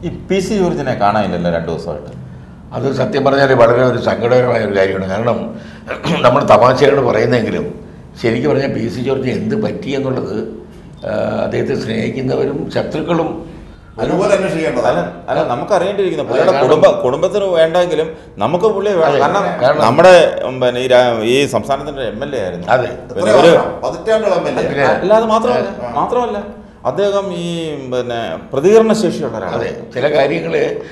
ഈ P C ജോർജിനെ കാണാനില്ലല്ലോ രണ്ടു ദിവസമായിട്ട് അത് സത്യം പറഞ്ഞാൽ വളരെ ഒരു സങ്കടകരമായ ഒരു കാര്യമാണ് കാരണം നമ്മൾ തമാശയോട് പറയുന്നെങ്കിലും ശരിക്കും പറഞ്ഞാൽ പി സി ജോർജ് എന്ത് പറ്റി എന്നുള്ളത് ആ, അദ്ദേഹത്തെ സ്നേഹിക്കുന്നവരും ശത്രുക്കളും അതുപോലെ അന്വേഷിക്കേണ്ടത് അല്ല അല്ല നമുക്ക് അറിയേണ്ടിയിരിക്കുന്നു പുള്ളിയുടെ കാരണം- കുടുംബ കുടുംബത്തിന് വേണ്ടെങ്കിലും നമുക്ക് പുള്ളിയെ വേണം അതെ, കാരണം കാരണം- നമ്മുടെ ഉം, പിന്നെ ഈ രാ- ഈ സംസ്ഥാനത്തിന്റെ എം എൽ എ ആയിരുന്നു അതെ. പിന്നെ എത്രയോ ഒരു വർഷം? പതിറ്റാണ്ടുകൾ എം എൽ എ പിന്നെ- അല്ലാതെ മാത്രമല്ല ആ. മാത്രമല്ല അദ്ദേഹം ഈ പിന്നെ പ്രതികരണ ശേഷിയുള്ള അതെ ഒരാളാണ് ചില കാര്യങ്ങൾ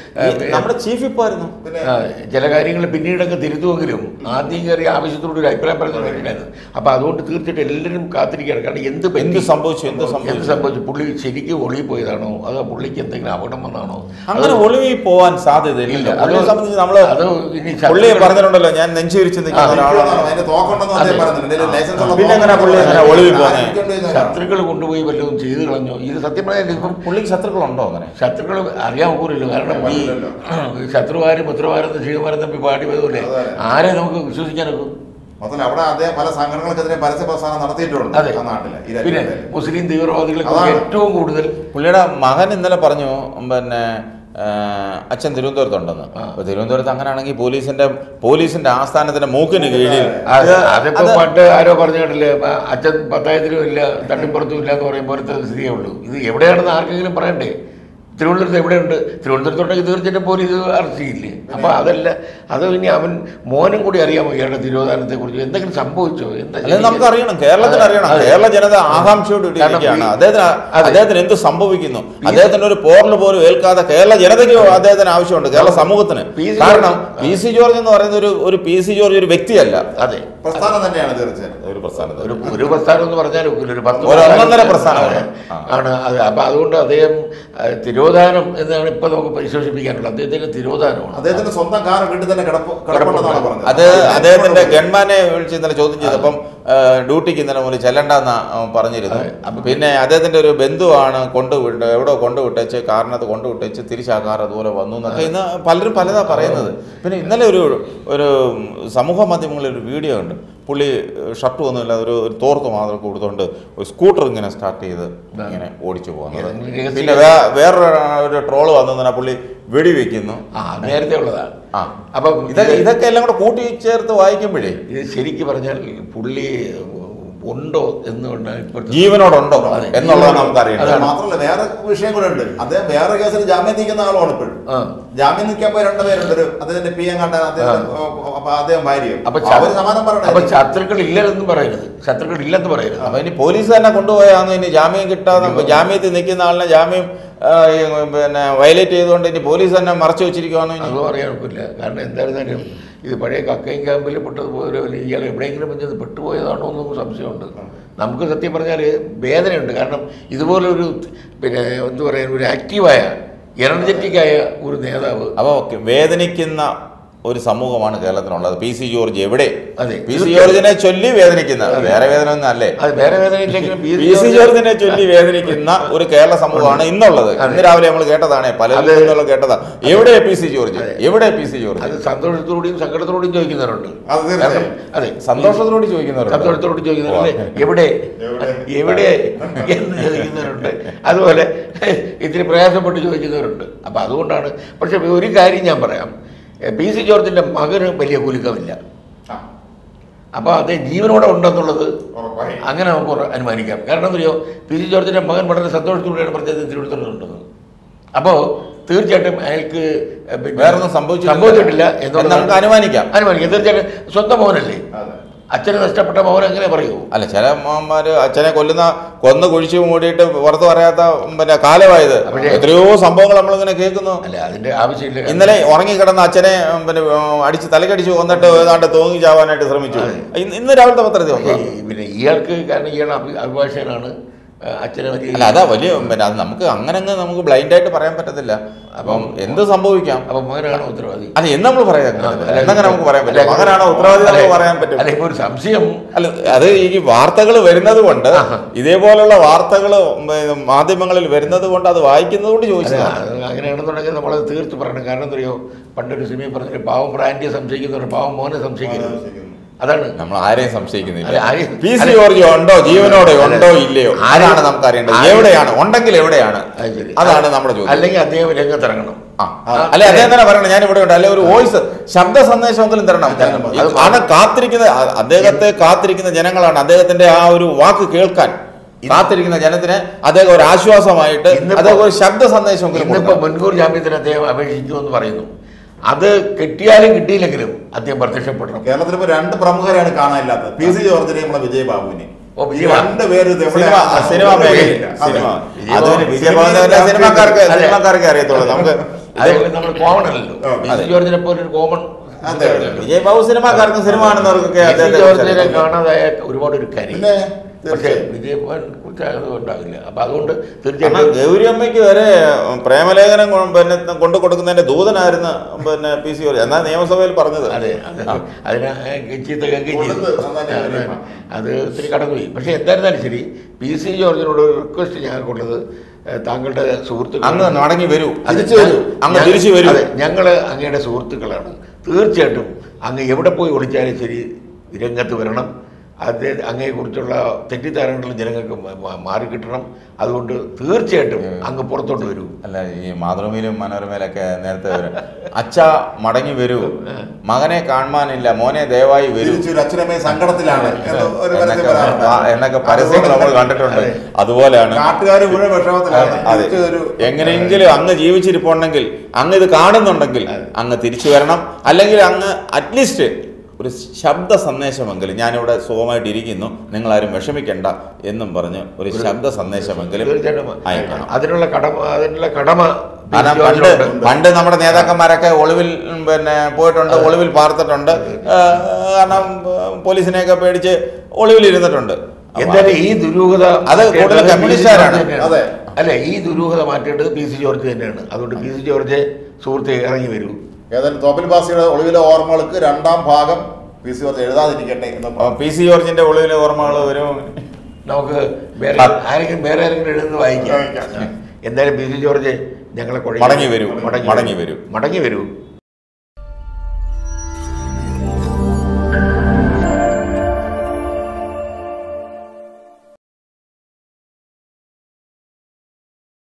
ഈ നമ്മുടെ ചീഫ് ഇപ്പായിരുന്നു പിന്നെ ചില കാര്യങ്ങൾ പിന്നീടൊക്കെ തിരുത്തുമെങ്കിലും ആദ്യം കയറി ആവശ്യത്തോട് ഒരു അഭിപ്രായം പറഞ്ഞു കഴിഞ്ഞായിരുന്നു അപ്പം അതുകൊണ്ട് തീർച്ചയായിട്ടും എല്ലാവരും കാത്തിരിക്കുകയാണ് കാരണം എന്ത് പറ്റി? എന്ത് സംഭവിച്ചു എന്ത് എന്ത് സംഭവിച്ചു സംഭവിച്ചു പുള്ളി ശരിക്കും ഒളിയിൽ പോയതാണോ അതോ പുള്ളിക്ക് എന്തെങ്കിലും അപകടം വന്നാണോ അങ്ങനെ ഒളിവിൽ പോവാൻ സാധ്യതയില്ല ഇല്ല. പുള്ളിയെ അത് സംബന്ധിച്ച് നമ്മള് അത് ഇനി പുള്ളി ശത്രുക്കൾ- പറഞ്ഞിട്ടുണ്ടല്ലോ ഞാൻ നെഞ്ചുരിച്ച് നിൽക്കുന്ന ആ, ഒരാളാണ് ഇപ്പോഴാണ് അതിന്റെ തോക്കുണ്ടെന്ന് അദ്ദേഹം അതെ. പറയുന്നുണ്ട് ഇതിന്റെ ലൈസൻസ് ഉള്ള പിന്നെ എങ്ങനെയാ പുള്ളി തോക്കുണ്ടെന്ന് എങ്ങനെയാ ഒളിവിൽ ആരും പോകുന്നത്? ഇരിക്കൊണ്ടിരുന്നതാണ്. ശത്രുക്കൾ കൊണ്ടുപോയി വല്ലതും ചെയ്തു കളഞ്ഞോ ഇത് സത്യം പറഞ്ഞാൽ ഇപ്പം പുള്ളിക്ക് ശത്രുക്കളുണ്ടോ അങ്ങനെ ശത്രുക്കൾ അറിയാൻ പോകില്ലല്ലോ കാരണം ഈ ശത്രുവാരും മിത്രവാരും ശിവമാരും തമ്മിൽ പാടി പോയതുപോലെ അതെ. ആരെ നമുക്ക് വിശ്വസിക്കാനൊക്കും മാത്രമല്ല അവിടെ അദ്ദേഹം പല സംഘടനകൾക്കെതിരെ പരസ്യ പ്രസ്ഥാനം നടത്തിയിട്ടുണ്ട് അതെ ആ നാട്ടില് ഈ പിന്നെ രാജ്യത്ത് മുസ്ലിം തീവ്രവാദികൾക്ക് അതാണ്. ഏറ്റവും കൂടുതൽ പുള്ളിയുടെ മകൻ ഇന്നലെ പറഞ്ഞു പിന്നെ ആ, അച്ഛൻ തിരുവനന്തപുരത്തുണ്ടെന്ന് ആ. അപ്പൊ തിരുവനന്തപുരത്ത് അങ്ങനെയാണെങ്കിൽ പോലീസിന്റെ പോലീസിന്റെ ആസ്ഥാനത്തിന്റെ മൂക്കിന് കീഴിൽ അത് ഇത് അതിപ്പോ അത് പണ്ട് ആരോ പറഞ്ഞു കേട്ടില്ലേ ആ, അച്ഛൻ പത്തായത്തിലും ഇല്ല തട്ടിപ്പുറത്തും ഇല്ല എന്ന് പറയും പോലത്തെ സ്ഥിതിയേ ഉള്ളൂ ഇത് എവിടെയാണെന്ന് ആർക്കെങ്കിലും പറയണ്ടേ തിരുവനന്തപുരത്ത് എവിടെയുണ്ട് തിരുവനന്തപുരത്തോട്ടേക്ക് തീർച്ചയായിട്ടും പോലീസ് അറസ്റ്റ് ചെയ്യില്ലേ അപ്പൊ അതല്ല അത് ഇനി അവൻ മോനും കൂടി അറിയാമോ ഇയാളുടെ തിരോധാനത്തെ കുറിച്ച് എന്തെങ്കിലും സംഭവിച്ചോ എന്താ അല്ലെങ്കിൽ നമുക്ക് അറിയണം കേരളത്തിന് അറിയണം അതെ. കേരള ജനത ആകാംക്ഷയോട് കൂടി കാരണം ഇരിക്കുകയാണ് ഈ- അദ്ദേഹത്തിന് അതെ. അദ്ദേഹത്തിന് എന്ത് സംഭവിക്കുന്നു അദ്ദേഹത്തിന് ഒരു പോറിൽ പോലും ഏൽക്കാതെ കേരള ജനതയ്ക്ക് അദ്ദേഹത്തിന് ആവശ്യമുണ്ട് കേരള സമൂഹത്തിന് പി സി കാരണം ജോർജ്- പി സി ജോർജ് എന്ന് പറയുന്ന ഒരു ഒരു പി സി ജോർജ് ഒരു വ്യക്തിയല്ല അതെ പ്രസ്ഥാനം തന്നെയാണ് തീർച്ചയായും ഒരു പ്രസ്ഥാനത്ത് ഒരു ഒരു പ്രസ്ഥാനം എന്ന് പറഞ്ഞാൽ ഒക്കില്ല. ഒരു പത്ത് ഒരു ഒന്നൊന്നര പ്രസ്ഥാനം പ്രസ്ഥാനമാണ്. ആണ്. ആ. ആണ് അത് അപ്പൊ അതുകൊണ്ട് അദ്ദേഹം ആ, തിരോധാനം എന്നാണ് ഇപ്പൊ നമുക്ക് പരിശോധിപ്പിക്കാനുള്ളത് അദ്ദേഹത്തിന്റെ തിരോധാനമാണ് അദ്ദേഹത്തിന്റെ സ്വന്തം കാർ വീട്ടിൽ തന്നെ കിടപ്പ് കിടപ്പുണ്ടെന്നാണ് പറഞ്ഞത് അത് അദ്ദേഹത്തിന്റെ ഗൺമാനെ വിളിച്ച് ഇന്നലെ ചോദ്യം ചെയ്തപ്പം ആ, ഡ്യൂട്ടിക്ക് ഇന്നലെ മുതൽ ചെല്ലണ്ടെന്ന് പറഞ്ഞിരുന്നു പിന്നെ അദ്ദേഹത്തിന്റെ ഒരു ബന്ധുവാണ് കൊണ്ടുവിട്ട് എവിടെ കൊണ്ടുവിട്ടേച്ച് കാറിനകത്ത് കൊണ്ടുവിട്ടേച്ച് തിരിച്ചാക്കാർ അതുപോലെ വന്നു എന്നൊക്കെ ഇന്ന് പലരും പലതാ പറയുന്നത് പിന്നെ ഇന്നലെ ഒരു ഒരു സമൂഹ മാധ്യമങ്ങളിൽ ഒരു വീഡിയോ ഉണ്ട് പുള്ളി ഷർട്ട് ഒന്നുമില്ല ഒരു ഒരു തോർത്ത് മാത്രം കൊടുത്തുകൊണ്ട് ഒരു സ്കൂട്ടർ ഇങ്ങനെ സ്റ്റാർട്ട് ചെയ്ത് ഇങ്ങനെ ഓടിച്ചു പോകുന്നത് ഏതെങ്കിലും രഹസ്യ- പിന്നെ വേ- വേറൊരു ഒരു ട്രോള് വന്നു തന്നെ പുള്ളി വെടിവെക്കുന്നു ആ നേരത്തെ ഉള്ളതാണ് ആ അപ്പം ഇതൊക്കെ ഇതൊക്കെ എല്ലാം കൂടെ കൂട്ടി ചേർത്ത് വായിക്കുമ്പോഴേ ഇത് ശരിക്കും പറഞ്ഞാൽ പുള്ളി ഉണ്ടോ എന്നുകൊണ്ട് ഇപ്പോഴത്തെ ജീവനോടുണ്ടോ അതെ. എന്നുള്ളത് നമുക്കറിയാം അത് മാത്രമല്ല വേറെ വിഷയം കൂടെ ഉണ്ട് അദ്ദേഹം വേറെ കേസിൽ ജാമ്യം നിൽക്കുന്ന ആളുമാണ് ഇപ്പോഴും ആ. ജാമ്യം നിൽക്കാൻ പോയി രണ്ടുപേരുണ്ട് ഒരു അദ്ദേഹത്തിന്റെ പി എം കണ്ട അദ്ദേഹം അപ്പൊ അദ്ദേഹം ഭാര്യയും അപ്പൊ അപ്പൊ അവര് സമാനം അപ്പൊ പറയണേ ശത്രുക്കൾ ഇല്ലെന്നും പറയരുത് ശത്രുക്കൾ ഇല്ലെന്ന് പറയരുത് അപ്പൊ ഇനി പോലീസ് തന്നെ കൊണ്ടുപോയാന്ന് ഇനി ജാമ്യം കിട്ടാതെ ജാമ്യത്തിൽ നിൽക്കുന്ന ആളിനെ ജാമ്യം ആ, ഈ, പിന്നെ വയലേറ്റ് ചെയ്തുകൊണ്ട് ഇനി പോലീസ് തന്നെ മറച്ചു വെച്ചിരിക്കുവാണോ ഇനി അതും അറിയാൻ ഒക്കില്ല കാരണം എന്തായിരുന്നാലും ഇത് പഴയ കക്കയും ക്യാമ്പിൽ പെട്ടതുപോലെ ഇയാൾ എവിടെയെങ്കിലും വെച്ചത് പെട്ടുപോയതാണോ എന്നൊന്നും സംശയമുണ്ട് നമുക്ക് സത്യം പറഞ്ഞാൽ വേദനയുണ്ട് കാരണം ഇതുപോലൊരു പിന്നെ എന്താ പറയുക ഒരു ആക്റ്റീവായ എനർജറ്റിക്കായ ഒരു നേതാവ് അപ്പൊ വേദനിക്കുന്ന ഒരു സമൂഹമാണ് കേരളത്തിനുള്ളത് പി സി ജോർജ് എവിടെ അതെ. പി സി ജോർജിനെ ചൊല്ലി വേദനിക്കുന്ന വേറെ വേദന ഒന്നും അല്ലേ അത് വേറെ വേദനയില്ലെങ്കിലും പി. പി സി ജോർജിനെ ചൊല്ലി വേദനിക്കുന്ന ഒരു കേരള സമൂഹമാണ് ഇന്നുള്ളത് ഇന്ന് രാവിലെ നമ്മൾ കേട്ടതാണ് പലരും നിന്നുള്ള കേട്ടതാ എവിടെ പി സി ജോർജ് എവിടെ പി സി ജോർജ് അത് സന്തോഷത്തോടെയും സങ്കടത്തോടെയും ചോദിക്കുന്നവരുണ്ട് അത് തീർച്ചയായും. കാരണം അതെ സന്തോഷത്തോട് ചോദിക്കുന്നവരുണ്ട് സന്തോഷത്തോട് ചോദിക്കുന്നവരുണ്ട് എവിടെ എവിടെ എന്ന് ചോദിക്കുന്നവരുണ്ട് അതുപോലെ ഇത്തിരി പ്രയാസപ്പെട്ട് ചോദിക്കുന്നവരുണ്ട് അപ്പം അതുകൊണ്ടാണ് പക്ഷെ ഒരു കാര്യം ഞാൻ പറയാം എ, പി സി ജോർജിൻ്റെ മകന് വലിയ കുലുക്കമില്ല ആ, അപ്പോൾ അദ്ദേഹം ജീവനോടെ ഉണ്ടെന്നുള്ളത് ഉറപ്പായി. അങ്ങനെ നമുക്ക് ഉറ- അനുമാനിക്കാം കാരണം എന്തറിയോ പി സി ജോർജിൻ്റെ മകൻ വളരെ സന്തോഷത്തോടെയാണ് പറഞ്ഞത് തിരുവനന്തപുരത്തുണ്ടെന്ന് അപ്പോൾ തീർച്ചയായിട്ടും അയാൾക്ക് പിന്നെ വേറൊന്നും സംഭവിച്ചിട്ടില്ല. സംഭവിച്ചിട്ടില്ല എന്ന് നമുക്ക് അനുമാനിക്കാം. അനുമാനിക്കാം തീർച്ചയായിട്ടും സ്വന്തം മോനല്ലേ അതെ. അച്ഛന് നഷ്ടപ്പെട്ട മോൻ അങ്ങനെ പറയൂ അല്ല ചില അമ്മമാര് അച്ഛനെ കൊല്ലുന്ന കൊന്ന് കുഴിച്ചു മൂടിയിട്ട് പുറത്ത് പറയാത്ത പിന്നെ കാലമായത് പക്ഷേ- എത്രയോ സംഭവങ്ങൾ നമ്മളിങ്ങനെ കേൾക്കുന്നു അല്ല അതിന്റെ ആവശ്യമില്ല ഇന്നലെ ഉറങ്ങിക്കിടന്ന അച്ഛനെ ഉം, പിന്നെ ഉം, അടിച്ച് തലക്കടിച്ച് കൊന്നിട്ട് ഏതാണ്ട് തൂങ്ങി ചാവാനായിട്ട് ശ്രമിച്ചു ഇന്ന് ഇന്ന് രാവിലത്തെ പത്രത്തിൽ വന്നു ഈ പിന്നെ ഇയാൾക്ക് കാരണം ഇയാൾ അഭി- അഭിഭാഷകനാണ് ആ, അച്ഛനെ വലിയ അല്ല അതാ വലിയ പിന്നെ അത് നമുക്ക് അങ്ങനെ അങ്ങ് നമുക്ക് ബ്ലൈൻഡ് ആയിട്ട് പറയാൻ പറ്റത്തില്ല അപ്പം എന്ത് സംഭവിക്കാം അപ്പൊ മകനാണ് ഉത്തരവാദി അത് എന്ന് നമ്മൾ പറയാൻ പറ്റത്തില്ല അല്ല, എന്നങ്ങനെ നമുക്ക് പറയാൻ പറ്റില്ല അല്ല, മകനാണോ ഉത്തരവാദി അല്ല, നമുക്ക് പറയാൻ പറ്റും അല്ല ഇപ്പൊ ഒരു സംശയം അല്ല അത് ഈ വാർത്തകൾ വരുന്നത് കൊണ്ട് ആഹാ. ഇതേപോലുള്ള വാർത്തകൾ മാധ്യമങ്ങളിൽ വരുന്നത് കൊണ്ട് അത് വായിക്കുന്നത് കൊണ്ട് അല്ല, ചോദിച്ചതാണ് അത് അങ്ങനെയാണെന്നുണ്ടെങ്കിൽ നമ്മളത് തീർത്ത് പറയണം കാരണം എന്തറിയോ പണ്ടൊരു സിനിമയിൽ പറഞ്ഞൊരു പാവം ബ്രാൻഡിയെ സംശയിക്കുന്നവർ പാവം മോനെ സംശയിക്കരുത് അതാണ് നമ്മൾ ആരെയും സംശയിക്കുന്നില്ല അല്ല, ആരെയും- പി സി അല്ല, ജോർജ് ഉണ്ടോ ജീവനോടെ അല്ല, ഉണ്ടോ ഇല്ലയോ ആരെയും- അതാണ് നമുക്ക് അറിയേണ്ടത് ആരെയും- എവിടെയാണ് ഉണ്ടെങ്കിൽ എവിടെയാണ് അത് ശരി. അതാണ് നമ്മുടെ ചോദ്യം അല്ലെങ്കിൽ അദ്ദേഹം രംഗത്തിറങ്ങണം ആ, അല്ലെ അദ്ദേഹം തന്നെ പറയണം ഞാൻ ഇവിടെ ഉണ്ട് അല്ലെ ഒരു വോയിസ് ശബ്ദ സന്ദേശമെങ്കിലും തരണം തരണം. ഇത് കാരണം കാത്തിരിക്കുന്ന അ- അദ്ദേഹത്തെ കാത്തിരിക്കുന്ന ജനങ്ങളാണ് അദ്ദേഹത്തിന്റെ ആ ഒരു വാക്ക് കേൾക്കാൻ കാത്തിരിക്കുന്ന ജനത്തിന് അദ്ദേഹം ഒരു ആശ്വാസമായിട്ട് ഇന്നിപ്പോ- അദ്ദേഹം ഒരു ശബ്ദ സന്ദേശമെങ്കിലും ഇന്നിപ്പോ കൊടുക്കണം. മുൻകൂർ ജാമ്യത്തിന് അദ്ദേഹം അപേക്ഷിക്കുമെന്ന് പറയുന്നു അത് കിട്ടിയാലും കിട്ടിയില്ലെങ്കിലും അദ്ദേഹം പ്രത്യക്ഷപ്പെടണം കേരളത്തിൽ ഇപ്പൊ രണ്ട് പ്രമുഖരെയാണ് കാണാനില്ലാത്തത് പി സി ജോർജിനെ നമ്മളെ വിജയ് ബാബുവിനെ ഓ, ഈ വിജയ് ബാബു. രണ്ടുപേര് ഇത് എവിടെ- സിനിമ സിനിമ മേഖലയിൽ അതെ. സിനിമ വിജയ് അതൊരു ബാബു- വിജയഭവൻ സിനിമാക്കാർക്ക് അതെ. സിനിമാക്കാർക്ക് അറിയത്തുള്ളൂ നമുക്ക് അതായത് നമ്മൾ കോമൺ അല്ലല്ലോ ഓ, പി അതെ. സി ജോർജിനെ പോലെ ഒരു കോമൺ അതെ. വിജയ് ബാബു സിനിമാക്കാർക്കും സിനിമ കാണുന്നവർക്കൊക്കെ പി സി അദ്ദേഹത്തെ ജോർജിനെ കുറിച്ച് കാണാതായ ഒരുപാട് ഒരു കരി പിന്നെ പക്ഷേ തീർച്ചയായും. വിജയഭവൻ കുറിച്ച് അത് ഉണ്ടാവില്ല അപ്പൊ അതുകൊണ്ട് കാരണം തീർച്ചയായിട്ടും ഗൗരിയമ്മയ്ക്ക് വരെ പ്രേമലേഖനം കൊ- പിന്നെ കൊണ്ടു കൊടുക്കുന്നതിന്റെ ദൂതനായിരുന്നു പിന്നെ പി സി ജോർജ് എന്നാ നിയമസഭയിൽ പറഞ്ഞത് അതെ അത് അതിന് ചീത്ത കേൾക്കുകയും ചെയ്തു കൊടുത്ത് നന്നായി അത് അറിയാം. അത് ഒത്തിരി കടന്നുപോയി പക്ഷെ എന്തായിരുന്നാലും ശരി പി സി ജോർജിനോട് ഒരു റിക്വസ്റ്റ് ഞങ്ങൾക്കുള്ളത് ഏഹ്, താങ്കളുടെ സുഹൃത്തുക്കൾ അങ്ങ് മടങ്ങി വരൂ തിരിച്ചു വരൂ. അങ്ങ് തിരിച്ചു വരൂ അതെ ഞങ്ങള് അങ്ങയുടെ സുഹൃത്തുക്കളാണ് തീർച്ചയായിട്ടും അങ്ങ് എവിടെ പോയി ഒളിച്ചാലും ശരി രംഗത്ത് വരണം അത് അങ്ങയെക്കുറിച്ചുള്ള തെറ്റിദ്ധാരണകൾ ജനങ്ങൾക്ക് മ- മ- മാറിക്കിട്ടണം അതുകൊണ്ട് തീർച്ചയായിട്ടും അങ്ങ് പുറത്തോട്ട് വരൂ അല്ല ഈ മാതൃഭൂമിയിലും മനോരമയിലൊക്കെ നേരത്തെ വരും അച്ഛ മടങ്ങി വരൂ മകനെ കാണാനില്ല മോനെ ദയവായി വരൂ തിരിച്ചു ഒരു അച്ഛനമ്മയും സങ്കടത്തിലാണ് എന്ന് ഒരു പരസ്യം എന്നൊക്കെ വരാറുണ്ട്. ആ, എന്നൊക്കെ പരസ്യങ്ങൾ നമ്മൾ കണ്ടിട്ടുണ്ട് അതുപോലെയാണ് നാട്ടുകാർ മുഴുവൻ വിഷമത്തിലാണ് അതെ തിരിച്ചു ഒരു എങ്ങനെയെങ്കിലും അങ്ങ് ജീവിച്ചിരിപ്പുണ്ടെങ്കിൽ അങ്ങ് ഇത് കാണുന്നുണ്ടെങ്കിൽ അങ്ങ് തിരിച്ചു വരണം അല്ലെങ്കിൽ അങ്ങ് അറ്റ്ലീസ്റ്റ് ഒരു ശബ്ദ സന്ദേശമെങ്കിലും ഞാനിവിടെ സുഖമായിട്ട് ഇരിക്കുന്നു നിങ്ങളാരും വിഷമിക്കണ്ട എന്നും പറഞ്ഞ് ഒരു ശബ്ദ സന്ദേശമെങ്കിലും തീർച്ചയായിട്ടും അയക്കണം അതിനുള്ള കടമ അതിനുള്ള കടമ പി. കാരണം സി. പണ്ട് ജോർജിനുണ്ട്. പണ്ട് നമ്മുടെ നേതാക്കന്മാരൊക്കെ ഒളിവിൽ ഉം, പിന്നെ പോയിട്ടുണ്ട് ഒളിവിൽ പാർത്തിട്ടുണ്ട് ആ, കാരണം ആ, പോലീസിനെയൊക്കെ പേടിച്ച് ഒളിവിൽ ഇരുന്നിട്ടുണ്ട് അപ്പൊ എന്തായാലും ഈ ദുരൂഹത അത് കൂടുതൽ മാറ്റേണ്ടത് പി. സി. കമ്മ്യൂണിസ്റ്റുകാരാണ്. ജോർജ് തന്നെയാണ്. അതെ. അല്ലെ ഈ ദുരൂഹത മാറ്റേണ്ടത് പി സി ജോർജ് തന്നെയാണ് അതുകൊണ്ട് പി സി ജോർജ് സുഹൃത്തെ ഇറങ്ങി വരൂ ഏതായാലും തോപ്പിൽ ബാസിയുടെ ഒളിവിലെ ഓർമ്മകൾക്ക് രണ്ടാം ഭാഗം പി സി ജോർജ് എഴുതാതിരിക്കട്ടെ എന്ന് അപ്പൊ പി സി ജോർജിന്റെ ഒളിവിലെ ഓർമ്മകൾ വരും നമുക്ക് വേറെ ആ. ആരെങ്കിലും വേറെ ആരെങ്കിലും എഴുതുന്നത് വായിക്കാം വായിക്കാം. എന്തായാലും പി സി ജോർജ് ഞങ്ങളെ കുഴയ്ക്കരുത്. മടങ്ങി വരൂ. മടങ്ങി വരൂ. മടങ്ങി വരൂ